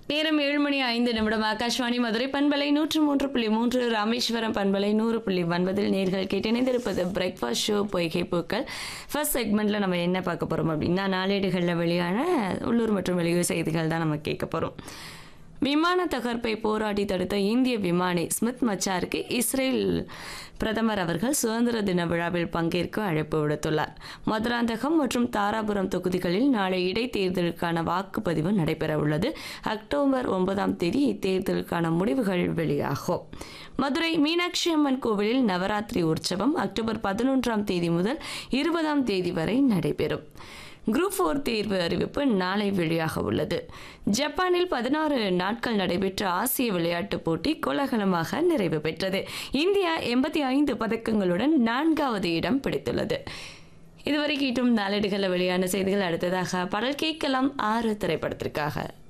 நேரம் ஏழு மணி ஐந்து நிமிடம் ஆகாஷ்வாணி மதுரை பண்பலை நூற்று மூன்று புள்ளி மூன்று ராமேஸ்வரம் பண்பலை நூறு புள்ளி ஒன்பதில் நேர்கள் கேட்டிணைந்திருப்பது பிரேக்ஃபாஸ்ட் ஷோ பொய்கை பூக்கள் ஃபர்ஸ்ட் செக்மெண்ட்டில் நம்ம என்ன பார்க்க போகிறோம் அப்படின்னா நாளேடுகளில் வெளியான உள்ளூர் மற்றும் வெளியூர் செய்திகள் தான் நம்ம கேட்க போகிறோம் விமான தகர்ப்பை போராடி தடுத்த இந்திய விமானி ஸ்மித் மச்சாருக்கு இஸ்ரேல் பிரதமர் அவர்கள் சுதந்திர தின விழாவில் பங்கேற்க அழைப்பு விடுத்துள்ளார் மதுராந்தகம் மற்றும் தாராபுரம் தொகுதிகளில் நாளை இடைத்தேர்தலுக்கான வாக்குப்பதிவு நடைபெற உள்ளது அக்டோபர் ஒன்பதாம் தேதி இத்தேர்தலுக்கான முடிவுகள் வெளியாகும் மதுரை மீனாட்சி அம்மன் கோவிலில் நவராத்திரி உற்சவம் அக்டோபர் பதினொன்றாம் தேதி முதல் இருபதாம் தேதி வரை நடைபெறும் குரூப் ஃபோர் தேர்வு அறிவிப்பு நாளை வெளியாக உள்ளது ஜப்பானில் பதினாறு நாட்கள் நடைபெற்ற ஆசிய விளையாட்டுப் போட்டி கோலாகலமாக நிறைவு பெற்றது இந்தியா எண்பத்தி ஐந்து பதக்கங்களுடன் நான்காவது இடம் பிடித்துள்ளது இதுவரை கேட்டும் நாளேடுகளில் வெளியான செய்திகள் அடுத்ததாக பாடல் கேட்கலாம் ஆறு திரைப்படத்திற்காக